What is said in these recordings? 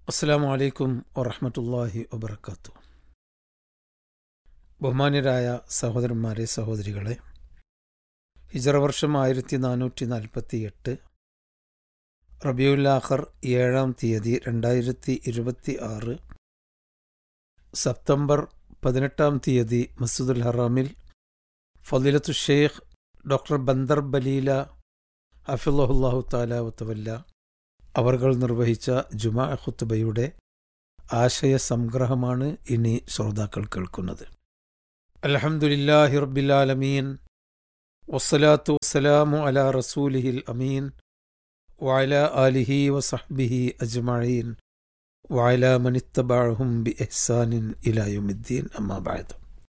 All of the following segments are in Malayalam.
അസ്സാം വലൈക്കും വറഹമത്തല്ലാഹി വബർക്കാത്തു ബഹുമാന്യരായ സഹോദരന്മാരെ സഹോദരികളെ ഹിജറ വർഷം ആയിരത്തി നാനൂറ്റി നാൽപ്പത്തി എട്ട് റബിയുല്ലാഖർ ഏഴാം തീയതി രണ്ടായിരത്തി ഇരുപത്തി ആറ് സെപ്റ്റംബർ പതിനെട്ടാം തീയതി മസൂദുൽ ഹറാമിൽ ഫദിലത്തു ഷെയ്ഖ് ഡോക്ടർ ബന്ദർ ബലീല ഹഫിള്ളാഹു താല വത്തവല്ല അവർകൾ നിർവഹിച്ച ജുമാ ഖുത്തുബയുടെ ആശയ സംഗ്രഹമാണ് ഇനി ശ്രോതാക്കൾ കേൾക്കുന്നത് അലഹമുല്ലാഹി റബ്ബിലാലമീൻ വസ്സലാത്തു വസ്സലാമു അല റസൂലിഹിൽ അമീൻ വഅല ആലിഹി വസഹ്ബിഹി അജ്മഈൻ വഅല മനിത്തബഅഹും ബി ഇഹ്സാനിൻ ഇലായുമിദ്ദീൻ അമ്മാ ബഅദ്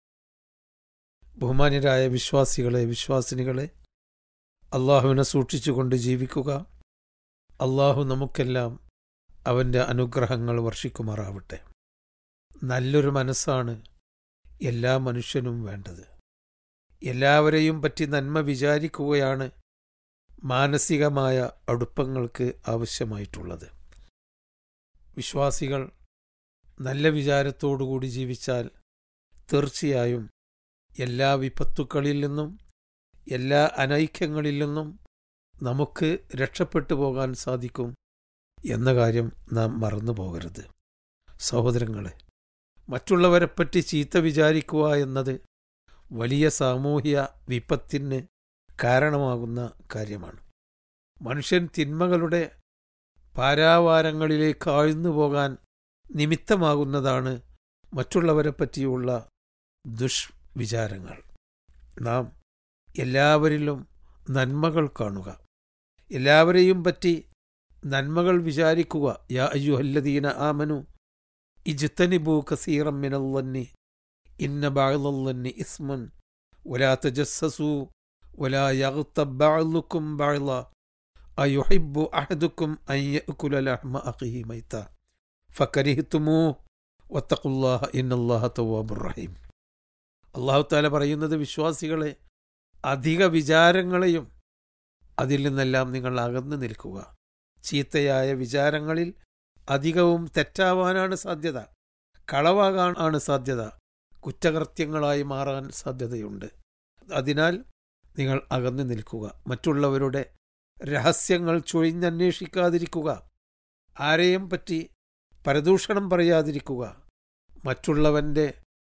ബഹുമാന്യരായ വിശ്വാസികളെ വിശ്വാസിനികളെ അള്ളാഹുവിനെ സൂക്ഷിച്ചുകൊണ്ട് ജീവിക്കുക അള്ളാഹു നമുക്കെല്ലാം അവൻ്റെ അനുഗ്രഹങ്ങൾ വർഷിക്കുമാറാവട്ടെ നല്ലൊരു മനസ്സാണ് എല്ലാ മനുഷ്യനും വേണ്ടത് എല്ലാവരെയും പറ്റി നന്മ വിചാരിക്കുകയാണ് മാനസികമായ അടുപ്പങ്ങൾക്ക് ആവശ്യമായിട്ടുള്ളത് വിശ്വാസികൾ നല്ല വിചാരത്തോടുകൂടി ജീവിച്ചാൽ തീർച്ചയായും എല്ലാ വിപത്തുക്കളിൽ നിന്നും എല്ലാ അനൈക്യങ്ങളിൽ നിന്നും നമുക്ക് രക്ഷപ്പെട്ടു പോകാൻ സാധിക്കും എന്ന കാര്യം നാം മറന്നു പോകരുത് സഹോദരങ്ങളെ മറ്റുള്ളവരെപ്പറ്റി ചീത്ത വിചാരിക്കുക എന്നത് വലിയ സാമൂഹ്യ വിപത്തിന് കാരണമാകുന്ന കാര്യമാണ് മനുഷ്യൻ തിന്മകളുടെ പാരാവാരങ്ങളിലേക്ക് ആഴ്ന്നു പോകാൻ നിമിത്തമാകുന്നതാണ് മറ്റുള്ളവരെ പറ്റിയുള്ള ദുഷ്വിചാരങ്ങൾ നാം എല്ലാവരിലും നന്മകൾ കാണുക എല്ലാവരെയും പറ്റി നന്മകൾ വിചാരിക്കുക യാ അയ്യുഹല്ലദീന ആമനു ഇജ്തനിബു കസീറം മിനല്ലന്നി ഇന്ന ബഅളല്ലന്നി ഇസ്മുൻ വലാ തജസ്സസു വലാ യഗ്തബ് ബഅളുക്കും ബഅള അയുഹിബ്ബു അഹദുക്കും അൻ യഅകുല ലഹ്മ അഖിഹി മൈത ഫകരിഹ്തുമൂ വത്തഖുല്ലാഹ ഇന്നല്ലാഹ തവ്വാബുർ റഹീം അല്ലാഹു തആല പറയുന്നത് വിശ്വാസികളെ അധിക വിചാരങ്ങളെയും അതിൽ നിന്നെല്ലാം നിങ്ങൾ അകന്നു നിൽക്കുക ചീത്തയായ വിചാരങ്ങളിൽ അധികവും തെറ്റാവാനാണ് സാധ്യത കളവാകാൻ ആണ് സാധ്യത കുറ്റകൃത്യങ്ങളായി മാറാൻ സാധ്യതയുണ്ട് അതിനാൽ നിങ്ങൾ അകന്നു നിൽക്കുക മറ്റുള്ളവരുടെ രഹസ്യങ്ങൾ ചൊഴിഞ്ഞന്വേഷിക്കാതിരിക്കുക ആരെയും പറ്റി പരദൂഷണം പറയാതിരിക്കുക മറ്റുള്ളവന്റെ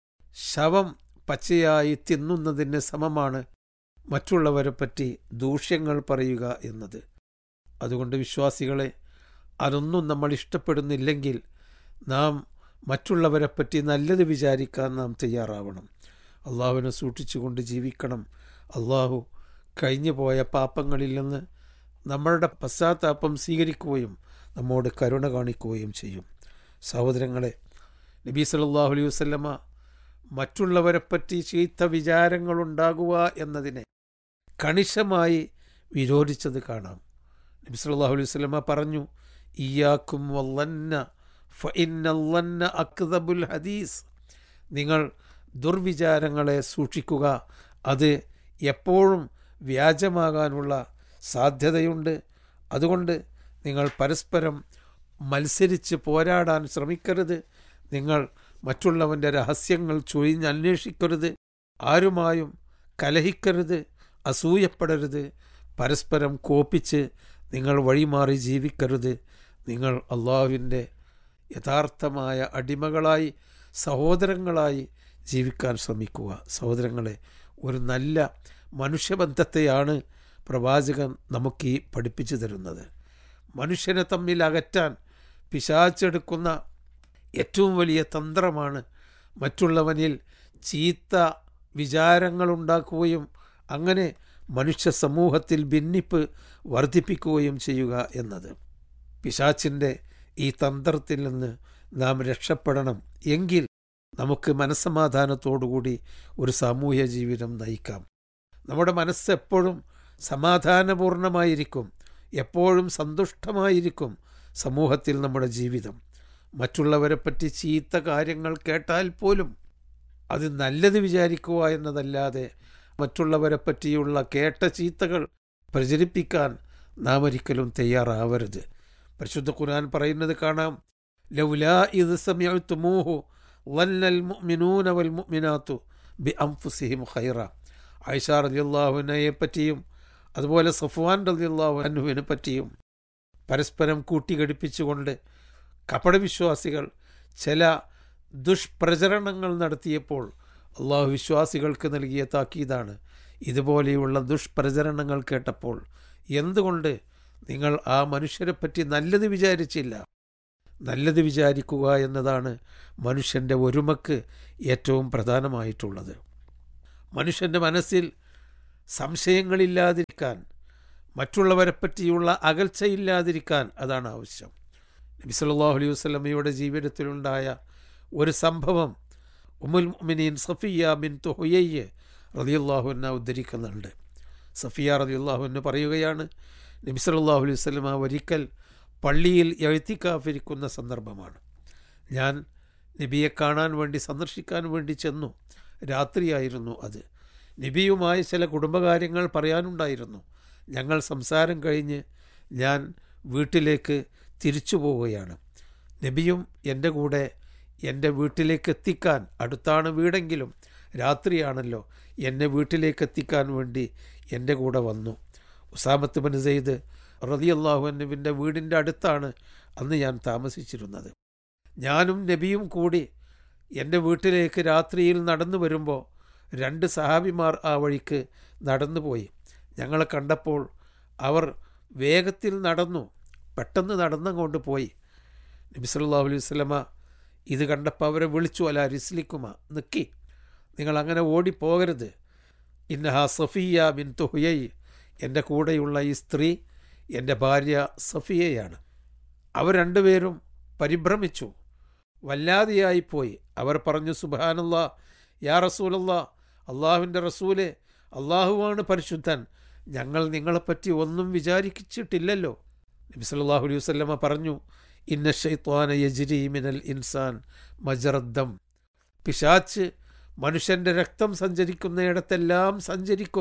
ശവം പച്ചയായി തിന്നുന്നതിന് സമമാണ് മറ്റുള്ളവരെ പറ്റി ദൂഷ്യങ്ങൾ പറയുക എന്നത് അതുകൊണ്ട് വിശ്വാസികളെ അതൊന്നും നമ്മൾ ഇഷ്ടപ്പെടുന്നില്ലെങ്കിൽ നാം മറ്റുള്ളവരെപ്പറ്റി നല്ലത് വിചാരിക്കാൻ നാം തയ്യാറാവണം അള്ളാഹുവിനെ സൂക്ഷിച്ചുകൊണ്ട് ജീവിക്കണം അള്ളാഹു കഴിഞ്ഞു പോയ പാപങ്ങളിൽ നിന്ന് നമ്മളുടെ പശ്ചാത്താപം സ്വീകരിക്കുകയും നമ്മോട് കരുണ കാണിക്കുകയും ചെയ്യും സഹോദരങ്ങളെ നബി സല്ലാഹു അലൈഹി വസ്ലമ മറ്റുള്ളവരെപ്പറ്റി ചീത്ത വിചാരങ്ങളുണ്ടാകുക എന്നതിനെ കണിശമായി വിരോധിച്ചത് കാണാം നബി സല്ലല്ലാഹു അലൈഹി വസല്ലമ പറഞ്ഞു ഇയാക്കും വല്ലന്ന ഫഇന്നല്ലന്ന അക്ദബുൽ ഹദീസ് നിങ്ങൾ ദുർവിചാരങ്ങളെ സൂക്ഷിക്കുക അത് എപ്പോഴും വ്യാജമാകാനുള്ള സാധ്യതയുണ്ട് അതുകൊണ്ട് നിങ്ങൾ പരസ്പരം മത്സരിച്ച് പോരാടാൻ ശ്രമിക്കരുത് നിങ്ങൾ മറ്റുള്ളവൻ്റെ രഹസ്യങ്ങൾ ചൊഴിഞ്ഞന്വേഷിക്കരുത് ആരുമായും കലഹിക്കരുത് അസൂയപ്പെടരുത് പരസ്പരം കോപ്പിച്ച് നിങ്ങൾ വഴിമാറി ജീവിക്കരുത് നിങ്ങൾ അള്ളാഹുവിൻ്റെ യഥാർത്ഥമായ അടിമകളായി സഹോദരങ്ങളായി ജീവിക്കാൻ ശ്രമിക്കുക സഹോദരങ്ങളെ ഒരു നല്ല മനുഷ്യബന്ധത്തെയാണ് പ്രവാചകൻ നമുക്ക് ഈ പഠിപ്പിച്ചു തരുന്നത് മനുഷ്യനെ തമ്മിൽ അകറ്റാൻ പിശാച്ചെടുക്കുന്ന ഏറ്റവും വലിയ തന്ത്രമാണ് മറ്റുള്ളവനിൽ ചീത്ത വിചാരങ്ങളുണ്ടാക്കുകയും അങ്ങനെ മനുഷ്യ സമൂഹത്തിൽ ഭിന്നിപ്പ് വർദ്ധിപ്പിക്കുകയും ചെയ്യുക എന്നത് പിശാച്ചിൻ്റെ ഈ തന്ത്രത്തിൽ നിന്ന് നാം രക്ഷപ്പെടണം എങ്കിൽ നമുക്ക് മനസ്സമാധാനത്തോടുകൂടി ഒരു സാമൂഹ്യ ജീവിതം നയിക്കാം നമ്മുടെ മനസ്സ് എപ്പോഴും സമാധാനപൂർണമായിരിക്കും എപ്പോഴും സന്തുഷ്ടമായിരിക്കും സമൂഹത്തിൽ നമ്മുടെ ജീവിതം മറ്റുള്ളവരെ പറ്റി ചീത്ത കാര്യങ്ങൾ കേട്ടാൽ പോലും അത് നല്ലത് വിചാരിക്കുക എന്നതല്ലാതെ മറ്റുള്ളവരെ പറ്റിയുള്ള കേട്ട ചീത്തകൾ പ്രചരിപ്പിക്കാൻ നാം ഒരിക്കലും തയ്യാറാവരുത് പരിശുദ്ധ ഖുർആൻ പറയുന്നത് കാണാം ലൗലാ ഇത് സമയത്തുമൂഹു വല്ലൽ മുഅ്മിനൂന വൽ മുഅ്മിനാത്തു ബി അംഫുസിഹിം ഖൈറ ആയിഷ റളിയല്ലാഹുവിനെ പറ്റിയും അതുപോലെ സഫ്വാൻ റളിയല്ലാഹു അൻഹുവിനെ പറ്റിയും പരസ്പരം കൂട്ടിഘടിപ്പിച്ചുകൊണ്ട് കപടവിശ്വാസികൾ ചില ദുഷ്പ്രചരണങ്ങൾ നടത്തിയപ്പോൾ അള്ളാഹു വിശ്വാസികൾക്ക് നൽകിയ താക്കീതാണ് ഇതുപോലെയുള്ള ദുഷ്പ്രചരണങ്ങൾ കേട്ടപ്പോൾ എന്തുകൊണ്ട് നിങ്ങൾ ആ മനുഷ്യരെപ്പറ്റി നല്ലത് വിചാരിച്ചില്ല നല്ലത് വിചാരിക്കുക എന്നതാണ് മനുഷ്യൻ്റെ ഒരുമക്ക് ഏറ്റവും പ്രധാനമായിട്ടുള്ളത് മനുഷ്യൻ്റെ മനസ്സിൽ സംശയങ്ങളില്ലാതിരിക്കാൻ മറ്റുള്ളവരെ പറ്റിയുള്ള അകൽച്ചയില്ലാതിരിക്കാൻ അതാണ് ആവശ്യം നബി സല്ലല്ലാഹു അലൈഹി വസല്ലമയുടെ ജീവിതത്തിലുണ്ടായ ഒരു സംഭവം ഉമുൽ മുഅ്മിനീൻ സഫിയ ബിൻ തുഹയ്യ് റളിയല്ലാഹു അൻഹ ഉദ്ധരിക്കുന്നുണ്ട് സഫിയ റളിയല്ലാഹു അൻഹ പറയുകയാണ് നബി സല്ലല്ലാഹു അലൈഹി വസല്ലമ ഒരിക്കൽ പള്ളിയിൽ എഴുത്തിക്കാഫിരിക്കുന്ന സന്ദർഭമാണ് ഞാൻ നബിയെ കാണാൻ വേണ്ടി സന്ദർശിക്കാൻ വേണ്ടി ചെന്നു രാത്രിയായിരുന്നു അത് നബിയുമായി ചില കുടുംബകാര്യങ്ങൾ പറയാനുണ്ടായിരുന്നു ഞങ്ങൾ സംസാരം കഴിഞ്ഞ് ഞാൻ വീട്ടിലേക്ക് തിരിച്ചു പോവുകയാണ് നബിയും എൻ്റെ കൂടെ എൻ്റെ വീട്ടിലേക്ക് എത്തിക്കാൻ അടുത്താണ് വീടെങ്കിലും രാത്രിയാണല്ലോ എന്നെ വീട്ടിലേക്ക് എത്തിക്കാൻ വേണ്ടി എൻ്റെ കൂടെ വന്നു ഉസാമത്ത് ബൻ സെയ്ദ് റതിയല്ലാഹു അന്നുവിൻ്റെ വീടിൻ്റെ അടുത്താണ് അന്ന് ഞാൻ താമസിച്ചിരുന്നത് ഞാനും നബിയും കൂടി എൻ്റെ വീട്ടിലേക്ക് രാത്രിയിൽ നടന്നു വരുമ്പോൾ രണ്ട് സഹാബിമാർ ആ വഴിക്ക് നടന്നുപോയി ഞങ്ങളെ കണ്ടപ്പോൾ അവർ വേഗത്തിൽ നടന്നു പെട്ടെന്ന് നടന്നങ്ങോട്ട് പോയി നബി സല്ലല്ലാഹു അലൈഹി വസല്ലമ ഇത് കണ്ടപ്പോൾ അവരെ വിളിച്ചു അല റിസ്ലിക്കുമ നിക്കി നിങ്ങൾ അങ്ങനെ ഓടിപ്പോകരുത് ഇന്നഹ സഫിയ ബിൻ തുഹയ് എൻ്റെ കൂടെയുള്ള ഈ സ്ത്രീ എൻ്റെ ഭാര്യ സഫിയയാണ് അവർ രണ്ടുപേരും പരിഭ്രമിച്ചു വല്ലാതെയായിപ്പോയി അവർ പറഞ്ഞു സുബാനല്ല യാ റസൂലല്ല അള്ളാഹുവിൻ്റെ റസൂലെ അള്ളാഹുവാണ് പരിശുദ്ധൻ ഞങ്ങൾ നിങ്ങളെപ്പറ്റി ഒന്നും വിചാരിച്ചിട്ടില്ലല്ലോ നബി സല്ലല്ലാഹു അലൈഹി വസല്ലമ പറഞ്ഞു ഇന്ന ഷൈത്വാന യജ്രി മിനൽ ഇൻസാൻ മജറദ്ദം പിശാച്ച് മനുഷ്യൻ്റെ രക്തം സഞ്ചരിക്കുന്നിടത്തെല്ലാം സഞ്ചരിക്കും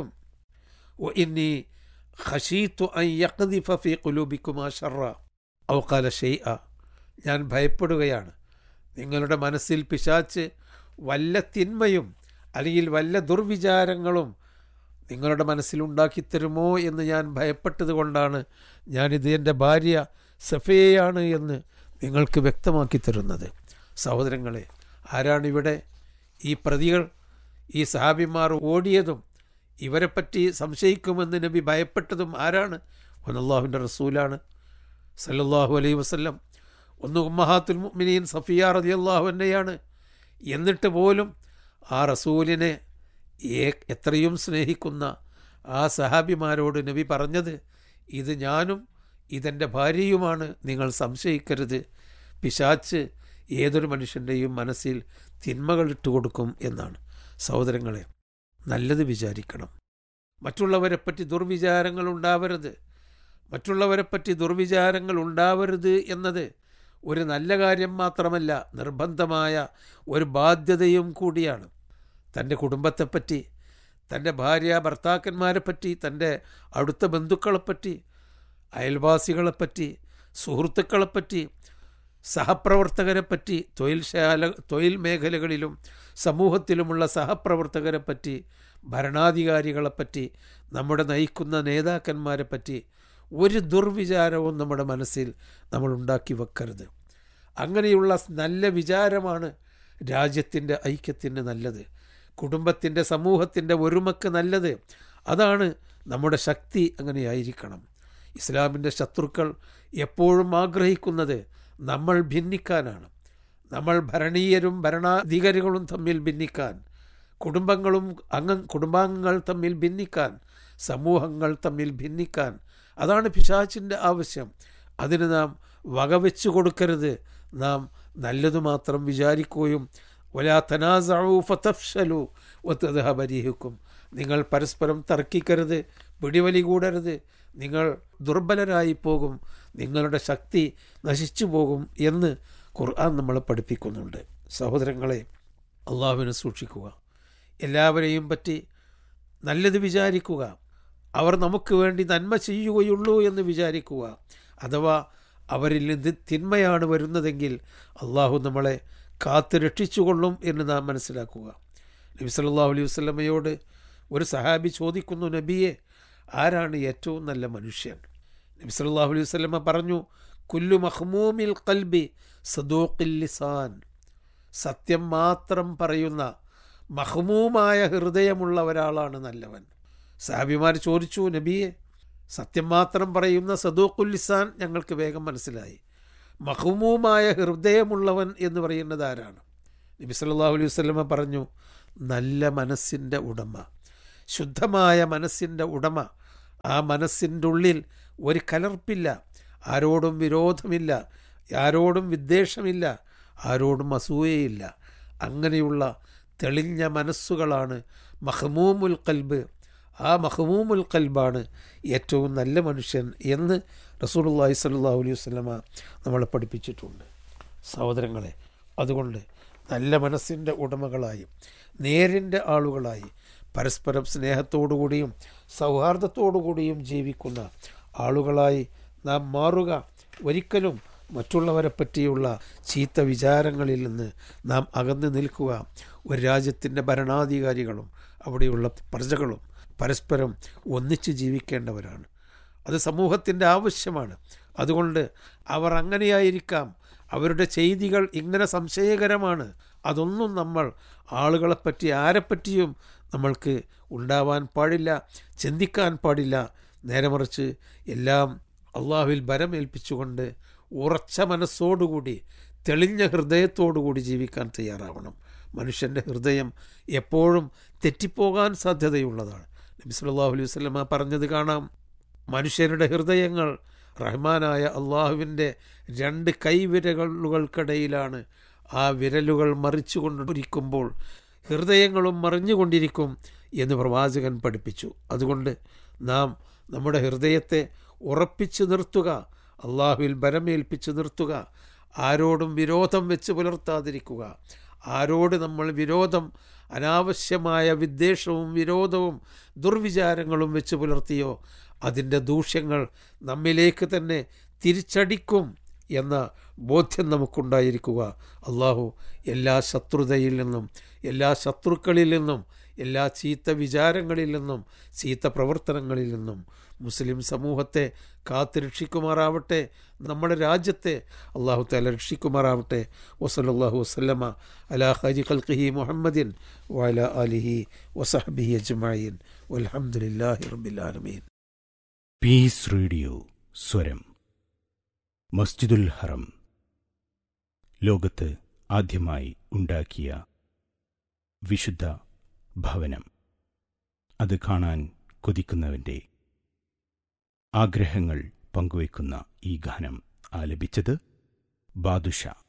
ഒ ഇന്നി ഖശീത്തു അൻ യഖ്ദിഫ ഫീ ഖുലൂബിക്കുമാ ഷർറ ഔ ഖാല ഷൈഅ ഞാൻ ഭയപ്പെടുകയാണ് നിങ്ങളുടെ മനസ്സിൽ പിശാച്ച് വല്ല തിന്മയും അല്ലെങ്കിൽ വല്ല ദുർവിചാരങ്ങളും നിങ്ങളുടെ മനസ്സിലുണ്ടാക്കിത്തരുമോ എന്ന് ഞാൻ ഭയപ്പെട്ടത് കൊണ്ടാണ് ഞാനിത് എൻ്റെ ഭാര്യ സഫയയാണ് എന്ന് നിങ്ങൾക്ക് വ്യക്തമാക്കി തരുന്നത് സഹോദരങ്ങളെ ആരാണിവിടെ ഈ പ്രതികൾ ഈ സഹാബിമാർ ഓടിയതും ഇവരെപ്പറ്റി സംശയിക്കുമെന്ന് നബി ഭയപ്പെട്ടതും ആരാണ് ഒന്നല്ലാഹുവിൻ്റെ റസൂലാണ് സല്ലല്ലാഹു അലൈഹി വസല്ലം ഒന്ന് ഉമ്മഹാത്തുൽ മുഅ്മിനീൻ സഫിയ റളിയല്ലാഹു അൻഹയാണ് എന്നിട്ട് പോലും ആ റസൂലിനെ ഏ- എത്രയും സ്നേഹിക്കുന്ന ആ സഹാബിമാരോട് നബി പറഞ്ഞത് ഇത് ഞാനും ഇതെൻ്റെ ഭാര്യയുമാണ് നിങ്ങൾ സംശയിക്കരുത് പിശാച്ച് ഏതൊരു മനുഷ്യൻ്റെയും മനസ്സിൽ തിന്മകൾ ഇട്ടുകൊടുക്കും എന്നാണ് സഹോദരങ്ങളെ നല്ലത് വിചാരിക്കണം മറ്റുള്ളവരെപ്പറ്റി ദുർവിചാരങ്ങൾ ഉണ്ടാവരുത് മറ്റുള്ളവരെപ്പറ്റി ദുർവിചാരങ്ങൾ ഉണ്ടാവരുത് എന്നത് ഒരു നല്ല കാര്യം മാത്രമല്ല നിർബന്ധമായ ഒരു ബാധ്യതയും കൂടിയാണ് തൻ്റെ കുടുംബത്തെപ്പറ്റി തൻ്റെ ഭാര്യ ഭർത്താക്കന്മാരെപ്പറ്റി തൻ്റെ അടുത്ത ബന്ധുക്കളെപ്പറ്റി അയൽവാസികളെപ്പറ്റി സുഹൃത്തുക്കളെപ്പറ്റി സഹപ്രവർത്തകരെപ്പറ്റി തൊഴിൽ ശാല തൊഴിൽ മേഖലകളിലും സമൂഹത്തിലുമുള്ള സഹപ്രവർത്തകരെപ്പറ്റി ഭരണാധികാരികളെപ്പറ്റി നമ്മുടെ നയിക്കുന്ന നേതാക്കന്മാരെപ്പറ്റി ഒരു ദുർവിചാരവും നമ്മുടെ മനസ്സിൽ നമ്മൾ ഉണ്ടാക്കി വെക്കരുത് അങ്ങനെയുള്ള നല്ല വിചാരമാണ് രാജ്യത്തിൻ്റെ ഐക്യത്തിന് നല്ലത് കുടുംബത്തിൻ്റെ സമൂഹത്തിൻ്റെ ഒരുമക്ക് നല്ലത് അതാണ് നമ്മുടെ ശക്തി അങ്ങനെയായിരിക്കണം ഇസ്ലാമിൻ്റെ ശത്രുക്കൾ എപ്പോഴും ആഗ്രഹിക്കുന്നത് നമ്മൾ ഭിന്നിക്കാനാണ് നമ്മൾ ഭരണീയരും ഭരണാധികാരികളും തമ്മിൽ ഭിന്നിക്കാൻ കുടുംബങ്ങളും അംഗ കുടുംബാംഗങ്ങൾ തമ്മിൽ ഭിന്നിക്കാൻ സമൂഹങ്ങൾ തമ്മിൽ ഭിന്നിക്കാൻ അതാണ് പിശാച്ചിൻ്റെ ആവശ്യം അതിന് നാം വകവെച്ചു കൊടുക്കരുത് നാം നല്ലതു മാത്രം വിചാരിക്കുകയും ഒലാ തനാസു ഫതഫ്ഷലു ഒത്തതഹബരീഹിക്കും നിങ്ങൾ പരസ്പരം തർക്കിക്കരുത് പിടിവലി കൂടരുത് നിങ്ങൾ ദുർബലരായി പോകും നിങ്ങളുടെ ശക്തി നശിച്ചു പോകും എന്ന് ഖുർആൻ നമ്മളെ പഠിപ്പിക്കുന്നുണ്ട് സഹോദരങ്ങളെ അള്ളാഹുവിനെ സൂക്ഷിക്കുക എല്ലാവരെയും പറ്റി നല്ലത് വിചാരിക്കുക അവർ നമുക്ക് വേണ്ടി നന്മ ചെയ്യുകയുള്ളൂ എന്ന് വിചാരിക്കുക അഥവാ അവരിൽ നിന്ന് തിന്മയാണ് വരുന്നതെങ്കിൽ അള്ളാഹു നമ്മളെ കാത്ത് രക്ഷിച്ചുകൊള്ളും എന്ന് നാം മനസ്സിലാക്കുക നബി സല്ലല്ലാഹു അലൈഹി വസല്ലമയോട് ഒരു സഹാബി ചോദിക്കുന്നു നബിയെ ആരാണ് ഏറ്റവും നല്ല മനുഷ്യൻ നബി സല്ലല്ലാഹു അലൈഹി വസല്ലമ പറഞ്ഞു കുല്ലു മഹ്മൂമിൽ കൽബി സദൂഖിൽ ലിസാൻ സത്യം മാത്രം പറയുന്ന മഹ്മൂമായ ഹൃദയമുള്ള ഒരാളാണ് നല്ലവൻ സാബിമാർ ചോദിച്ചു നബിയെ സത്യം മാത്രം പറയുന്ന സദൂഖുൽ ലിസാൻ ഞങ്ങൾക്ക് വേഗം മനസ്സിലായി മഹ്മൂമായ ഹൃദയമുള്ളവൻ എന്ന് പറയുന്നത് ആരാണ് നബി സല്ലല്ലാഹു അലൈഹി വസല്ലമ പറഞ്ഞു നല്ല മനസ്സിൻ്റെ ഉടമ ശുദ്ധമായ മനസ്സിൻ്റെ ഉടമ ആ മനസ്സിൻ്റെ ഉള്ളിൽ ഒരു കലർപ്പില്ല ആരോടും വിരോധമില്ല ആരോടും വിദ്വേഷമില്ല ആരോടും അസൂയയില്ല അങ്ങനെയുള്ള തെളിഞ്ഞ മനസ്സുകളാണ് മഹ്മൂമുൽ കൽബ് ആ മഹ്മൂമുൽ കൽബാണ് ഏറ്റവും നല്ല മനുഷ്യൻ എന്ന് റസൂലുള്ളാഹി സ്വല്ലല്ലാഹു അലൈഹി വസല്ലമ നമ്മളെ പഠിപ്പിച്ചിട്ടുണ്ട് സഹോദരങ്ങളെ അതുകൊണ്ട് നല്ല മനസ്സിൻ്റെ ഉടമകളായി നേരിൻ്റെ ആളുകളായി പരസ്പരം സ്നേഹത്തോടുകൂടിയും സൗഹാർദ്ദത്തോടുകൂടിയും ജീവിക്കുന്ന ആളുകളായി നാം മാറുക ഒരിക്കലും മറ്റുള്ളവരെ പറ്റിയുള്ള ചീത്ത വിചാരങ്ങളിൽ നിന്ന് നാം അകന്നു നിൽക്കുക ഒരു രാജ്യത്തിൻ്റെ ഭരണാധികാരികളും അവിടെയുള്ള പ്രജകളും പരസ്പരം ഒന്നിച്ച് ജീവിക്കേണ്ടവരാണ് അത് സമൂഹത്തിൻ്റെ ആവശ്യമാണ് അതുകൊണ്ട് അവർ അങ്ങനെയായിരിക്കാം അവരുടെ ചെയ്തികൾ ഇങ്ങനെ സംശയകരമാണ് അതൊന്നും നമ്മൾ ആളുകളെപ്പറ്റി ആരെപ്പറ്റിയും നമ്മൾക്ക് ഉണ്ടാവാൻ പാടില്ല ചിന്തിക്കാൻ പാടില്ല നേരെ മറിച്ച് എല്ലാം അള്ളാഹുവിൽ ബലമേൽപ്പിച്ചുകൊണ്ട് ഉറച്ച മനസ്സോടുകൂടി തെളിഞ്ഞ ഹൃദയത്തോടുകൂടി ജീവിക്കാൻ തയ്യാറാവണം മനുഷ്യൻ്റെ ഹൃദയം എപ്പോഴും തെറ്റിപ്പോകാൻ സാധ്യതയുള്ളതാണ് നബി സല്ലല്ലാഹു അലൈഹി വസല്ലമ പറഞ്ഞത് കാണാം മനുഷ്യരുടെ ഹൃദയങ്ങൾ റഹ്മാനായ അള്ളാഹുവിൻ്റെ രണ്ട് കൈവിരലുകൾക്കിടയിലാണ് ആ വിരലുകൾ മറിച്ചുകൊണ്ടിരിക്കുമ്പോൾ ഹൃദയങ്ങളും മറിഞ്ഞുകൊണ്ടിരിക്കും എന്ന് പ്രവാചകൻ പഠിപ്പിച്ചു അതുകൊണ്ട് നാം നമ്മുടെ ഹൃദയത്തെ ഉറപ്പിച്ചു നിർത്തുക അള്ളാഹുവിൽ ബലമേൽപ്പിച്ചു നിർത്തുക ആരോടും വിരോധം വെച്ച് പുലർത്താതിരിക്കുക ആരോട് നമ്മൾ വിരോധം അനാവശ്യമായ വിദ്വേഷവും വിരോധവും ദുർവിചാരങ്ങളും വെച്ച് പുലർത്തിയോ അതിൻ്റെ ദൂഷ്യങ്ങൾ നമ്മിലേക്ക് തന്നെ തിരിച്ചടിക്കും എന്ന ബോധ്യം നമുക്കുണ്ടായിരിക്കുക അള്ളാഹു എല്ലാ ശത്രുതയിൽ നിന്നും എല്ലാ ശത്രുക്കളിൽ നിന്നും എല്ലാ ചീത്ത വിചാരങ്ങളിൽ നിന്നും ചീത്ത പ്രവർത്തനങ്ങളിൽ നിന്നും മുസ്ലിം സമൂഹത്തെ കാത്ത് രക്ഷിക്കുമാറാവട്ടെ നമ്മുടെ രാജ്യത്തെ അള്ളാഹു താല രക്ഷിക്കുമാറാവട്ടെ വസലല്ലാഹു വസ്ലമ അലാ ഹരി ഖൽഖിഹി മുഹമ്മദിൻ വല അലിഹി വസഹബിഹി അജ്മഈൻ വൽഹംദുലില്ലാഹി റബ്ബിൽ ആലമീൻ പീസ് റേഡിയോ സ്വരം മസ്ജിദുൽ ഹറം ലോകത്ത് ആദ്യമായി ഉണ്ടാക്കിയ വിശുദ്ധ ഭവനം അത് കാണാൻ കൊതിക്കുന്നവന്റെ ആഗ്രഹങ്ങൾ പങ്കുവയ്ക്കുന്ന ഈ ഗാനം ആലപിച്ചത് ബാദുഷ